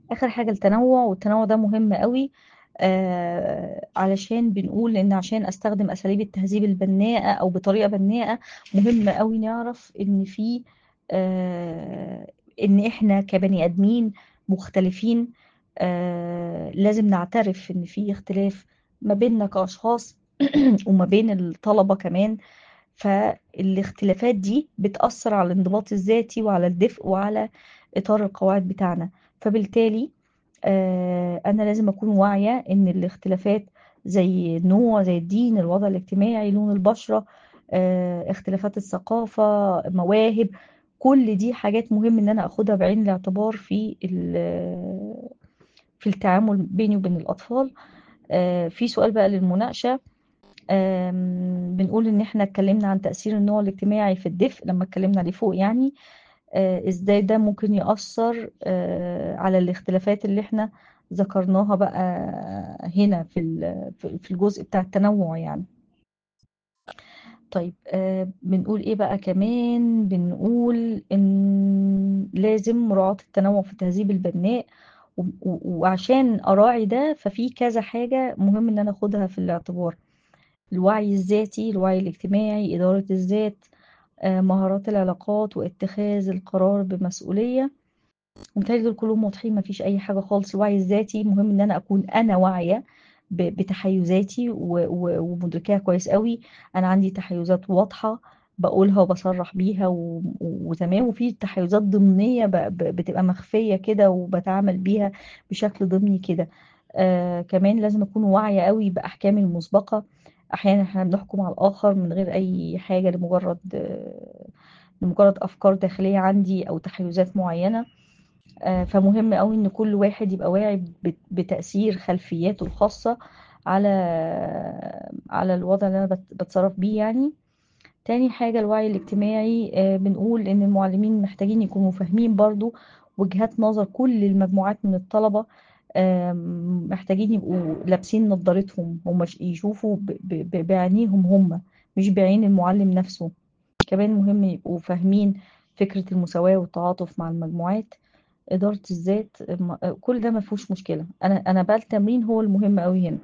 آخر حاجة التنوُّع، والتنوُّع ده مهم أوي آآ علشان بنقول إن عشان أستخدم أساليب التهذيب البنّاءة أو بطريقة بنّاءة، مهم أوي نعرف إن في آآ إن إحنا كبني آدمين مختلفين آآ لازم نعترف إن في اختلاف ما بيننا كأشخاص وما بين الطلبة كمان، فالاختلافات دي بتأثّر على الانضباط الذاتي وعلى الدفء وعلى إطار القواعد بتاعنا، فبالتالي آآ أنا لازم أكون واعية إن الاختلافات زي النوع، زي الدين، الوضع الاجتماعي، لون البشرة، آآ اختلافات الثقافة، مواهب، كل دي حاجات مهم إن أنا آخُدها بعين الاعتبار في ال في التعامل بيني وبين الأطفال. آآ في سؤال بقى للمناقشة، آمم بنقول إن إحنا اتكلّمنا عن تأثير النوع الاجتماعي في الدفء لمّا اتكلّمنا عليه فوق يعني، آآ إزاي ده ممكن يأثّر آآ على الاختلافات اللي إحنا ذكرناها بقى هنا في ال في في الجزء بتاع التنوُّع يعني. طيب آآ بنقول إيه بقى كمان، بنقول إن لازم مراعاة التنوُّع في التهذيب البنّاء و و وعشان أراعي ده، ففي كذا حاجة مهم إن أنا آخُدها في الاعتبار، الوعي الذاتي، الوعي الاجتماعي، إدارة الذات، آآ مهارات العلاقات واتخاذ القرار بمسؤولية، ومتهيأ لي دول كلّهم واضحين ما فيش أي حاجة خالص. الوعي الذاتي مهم إن أنا أكون أنا واعية ب بتحيُّزاتي و و ومُدركاها كويس أوي، أنا عندي تحيُّزات واضحة باقولها وباصرّح بيها و وتمام، وفي تحيُّزات ضمنية ب ب بتبقى مخفية كده وباتعامل بيها بشكل ضمني كده. آآ كمان لازم أكون واعية أوي بأحكامي المُسبقة، أحيانًا إحنا بنحكُم على الآخر من غير أي حاجة لمُجرّد لمُجرّد أفكار داخلية عندي أو تحيُّزات معيّنة، آآ فمهم أوي إن كل واحد يبقى واعي بت بتأثير خلفياته الخاصة على على الوضع اللي أنا بت باتصرّف بيه يعني. تاني حاجة الوعي الاجتماعي، آآ بنقول إن المُعلِّمين محتاجين يكونوا فاهمين برضه وجهات نظر كل المجموعات من الطلبة، آمم محتاجين يبقوا لابسين نضارتهم، هم ش يشوفوا ب ب ب بعينيهم هم، مش بعين المُعلِّم نَفْسه. كمان مهم يبقوا فاهمين فكرة المساواة والتعاطف مع المجموعات، إدارة الذات، م كل ده ما فيهوش مشكلة، أنا أنا بقى التمرين هو المهم أوي هنا.